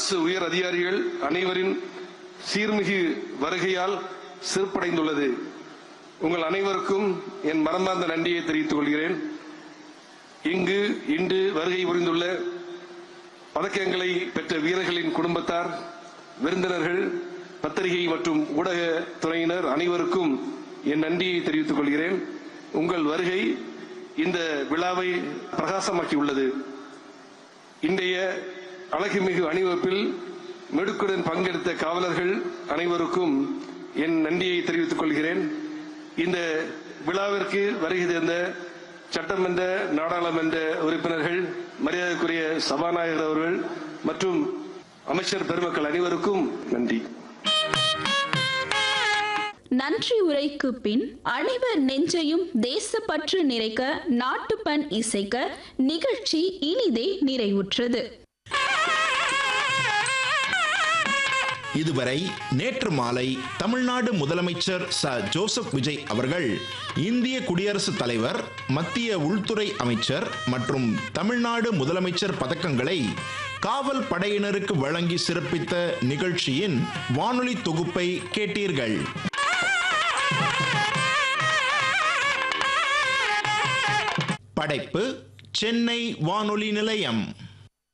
அரசு உயர் அதிகாரிகள் அனைவரின் சீர்மிகு வருகையால் சிறப்படைந்துள்ளது உங்கள் அனைவருக்கும் என் மனமார்ந்த நன்றியை தெரிவித்துக் கொள்கிறேன் இங்கு இன்று வருகை புரிந்துள்ள பதக்கங்களை பெற்ற வீரர்களின் குடும்பத்தார் விருந்தினர்கள் பத்திரிகை மற்றும் ஊடக துறையினர் அனைவருக்கும் என் நன்றியை தெரிவித்துக் கொள்கிறேன் உங்கள் வருகை இந்த விழாவை பிரகாசமாக்கியுள்ளது இன்றைய அழகுமிகு அணிவகுப்பில் மெடுக்குடன் பங்கெடுத்த காவலர்கள் அனைவருக்கும் என் நன்றியை தெரிவித்துக் கொள்கிறேன் இந்த விழாவிற்கு வருகை தந்த சட்டமன்ற நாடாளுமன்ற உறுப்பினர்கள் மரியாதைக்குரிய சபாநாயகர் அவர்கள் மற்றும் அமைச்சர் பெருமக்கள் அனைவருக்கும் நன்றி நன்றி உரைக்கு பின் அனைவர் நெஞ்சையும் தேசப்பற்று நிறைக்க நாட்டுப்பண் இசைக்க நிகழ்ச்சி இனிதே நிறைவுற்றது இதுவரை நேற்று மாலை தமிழ்நாடு முதலமைச்சர் ச ஜோசப் விஜய் அவர்கள் இந்திய குடியரசுத் தலைவர் மத்திய உள்துறை அமைச்சர் மற்றும் தமிழ்நாடு முதலமைச்சர் பதக்கங்களை காவல் படையினருக்கு வழங்கி சிறப்பித்த நிகழ்ச்சியின் வானொலி தொகுப்பை கேட்டீர்கள் படைப்பு சென்னை வானொலி நிலையம்